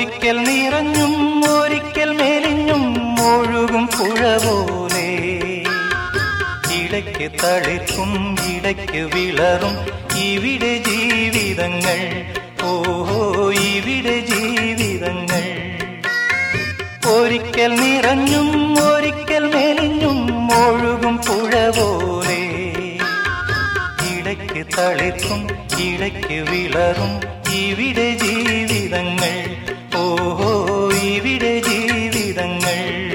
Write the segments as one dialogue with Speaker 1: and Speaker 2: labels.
Speaker 1: ഒരിക്കൽ നിറഞ്ഞും ഒരിക്കൽ മെലിഞ്ഞും ഒഴുകും പുഴ പോലെ ഇടയ്ക്ക് തളിർക്കും ഇടയ്ക്ക് വിളറും ഇവിടെ ജീവിതങ്ങൾ ഓഹോ ഇവിടെ ജീവിതങ്ങൾ ഒരിക്കൽ നിറഞ്ഞും ഒരിക്കൽ മെലിഞ്ഞും ഒഴുകും പുഴ പോലെ ഇടയ്ക്ക് തളിർക്കും ഇടയ്ക്ക് വിളറും ഇവിടെ ജീവിതങ്ങൾ ഓഹോ ഇവിടെ ജീവിതങ്ങൾ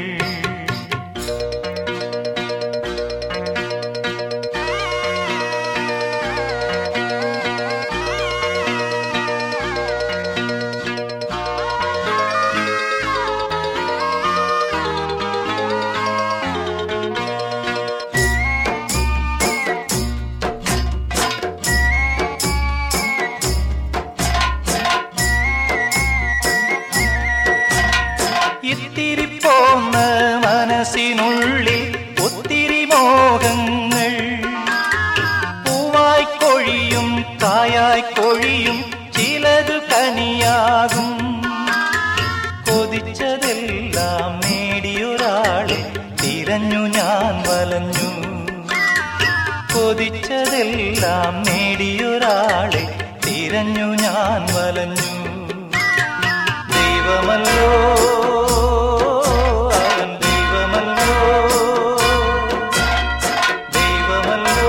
Speaker 1: ഇത്തിരി പോന്ന മനസ്സിനുള്ളിൽ ഒത്തിരി മോഹങ്ങൾ പൂവായി കൊഴിയും കായായി കൊഴിയും ചിലത് കനിയാകും കൊതിച്ചതെല്ലാം നേടിയൊരാളെ തിരഞ്ഞു ഞാൻ വലഞ്ഞു കൊതിച്ചതെല്ലാം നേടിയൊരാളെ തിരഞ്ഞു ഞാൻ വലഞ്ഞു ദൈവമല്ലോ അവൻ ദൈവമല്ലോ ദൈവമല്ലോ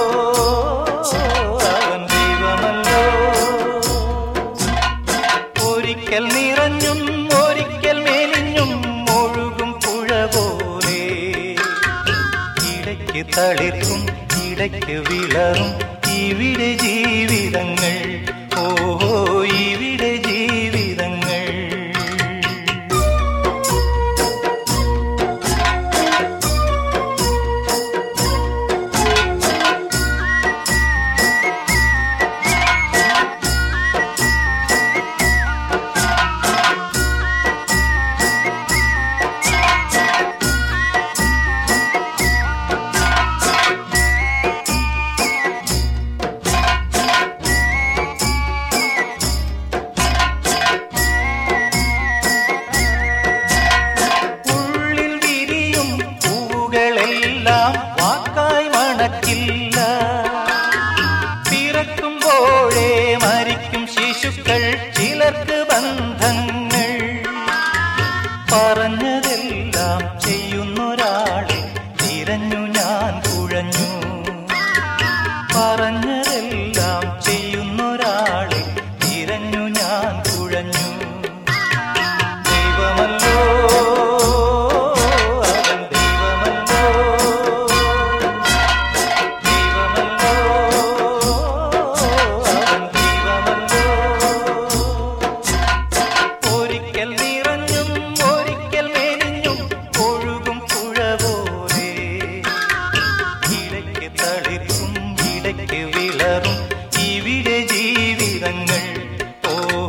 Speaker 1: അവൻ ദൈവമല്ലോ ഒരിക്കൽ നിറഞ്ഞും ഒരിക്കൽ മെലിഞ്ഞും ഒഴുകും പുഴ പോലെ ഇടയ്ക്ക് തളിർക്കും ഇടയ്ക്ക് വിളറും ഇവിടെ ജീവിതങ്ങൾ ഓഹോ ഇവിടെ ജീവിതങ്ങൾ ഉള്ളിൽ വിരിയും പൂവുകളെല്ലാം വാക്കായി മണക്കില്ല പിറക്കുമ്പോഴേ മരിക്കും ശിശുക്കൾ ചിലർക്ക് ബന്ധങ്ങൾ പറഞ്ഞതെല്ലാം ചെയ്യുന്നൊരാളെ തിരഞ്ഞു ഞാൻ കുഴഞ്ഞു പറഞ്ഞതെല്ലാം ചെയ്യുന്നൊരാളെ തിരഞ്ഞു ഞാൻ കുഴഞ്ഞു ദൈവമല്ലോ അവൻ ദൈവമല്ലോ ദൈവമല്ലോ അവൻ ദൈവമല്ലോ ഒരിക്കൽ നിറഞ്ഞും ഒരിക്കൽ മെലിഞ്ഞും ഒഴുകും പുഴ പോലെ ഇടയ്ക്ക് തളിർക്കും ഇടയ്ക്ക് വിളറും ഇവിടെ ജീവിതങ്ങൾ ഓ